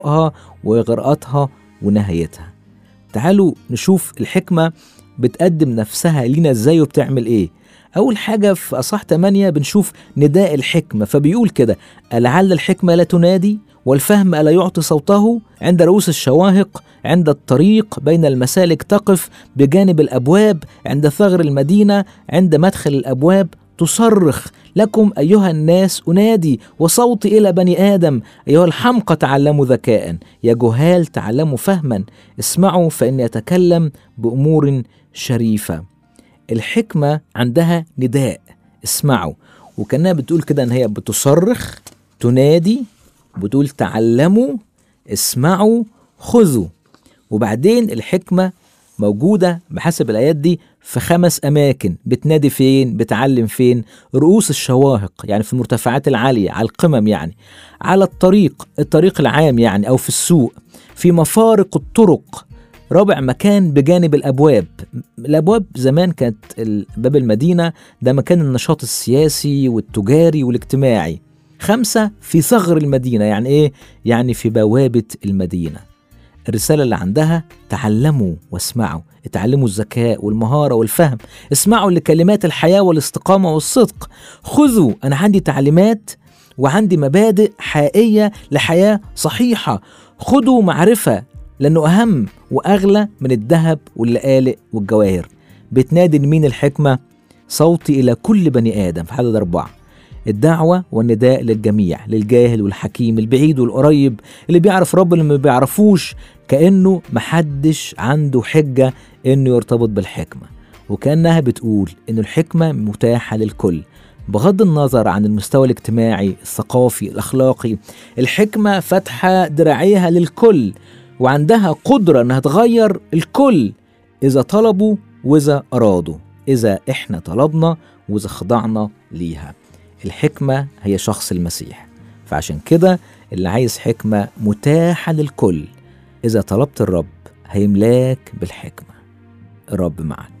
طرقها وإغراءاتها ونهايتها تعالوا نشوف الحكمة بتقدم نفسها لينا ازاي وبتعمل ايه أول حاجة في أصح 8 بنشوف نداء الحكمة فبيقول كده ألعل الحكمة لا تنادي والفهم ألا يعطي صوته عند رؤوس الشواهق عند الطريق بين المسالك تقف بجانب الأبواب عند ثغر المدينة عند مدخل الأبواب تصرخ لكم أيها الناس أنادي وصوتي إلى بني آدم أيها الحمقى تعلموا ذكاء يا جهال تعلموا فهما اسمعوا فإني أتكلم بأمور شريفة الحكمة عندها نداء اسمعوا وكأنها بتقول كده إن هي بتصرخ تنادي بتقول تعلموا اسمعوا خذوا وبعدين الحكمة موجودة بحسب الآيات دي في خمس أماكن بتنادي فين بتعلم فين رؤوس الشواهق يعني في المرتفعات العالية على القمم يعني على الطريق الطريق العام يعني أو في السوق في مفارق الطرق رابع مكان بجانب الابواب الابواب زمان كانت ال- باب المدينه ده مكان النشاط السياسي والتجاري والاجتماعي خمسه في ثغر المدينه يعني ايه يعني في بوابه المدينه الرساله اللي عندها تعلموا واسمعوا اتعلموا الذكاء والمهاره والفهم اسمعوا لكلمات الحياه والاستقامه والصدق خذوا انا عندي تعليمات وعندي مبادئ حقيقيه لحياه صحيحه خذوا معرفه لانه اهم واغلى من الذهب واللآلئ والجواهر بتنادي مين الحكمه صوتي الى كل بني ادم في عدد اربعه الدعوة والنداء للجميع للجاهل والحكيم البعيد والقريب اللي بيعرف رب اللي ما بيعرفوش كأنه محدش عنده حجة إنه يرتبط بالحكمة وكأنها بتقول إن الحكمة متاحة للكل بغض النظر عن المستوى الاجتماعي الثقافي الأخلاقي الحكمة فاتحة دراعيها للكل وعندها قدرة إنها تغير الكل إذا طلبوا وإذا أرادوا إذا إحنا طلبنا وإذا خضعنا ليها الحكمة هي شخص المسيح فعشان كده اللي عايز حكمة متاحة للكل إذا طلبت الرب هيملاك بالحكمة الرب معك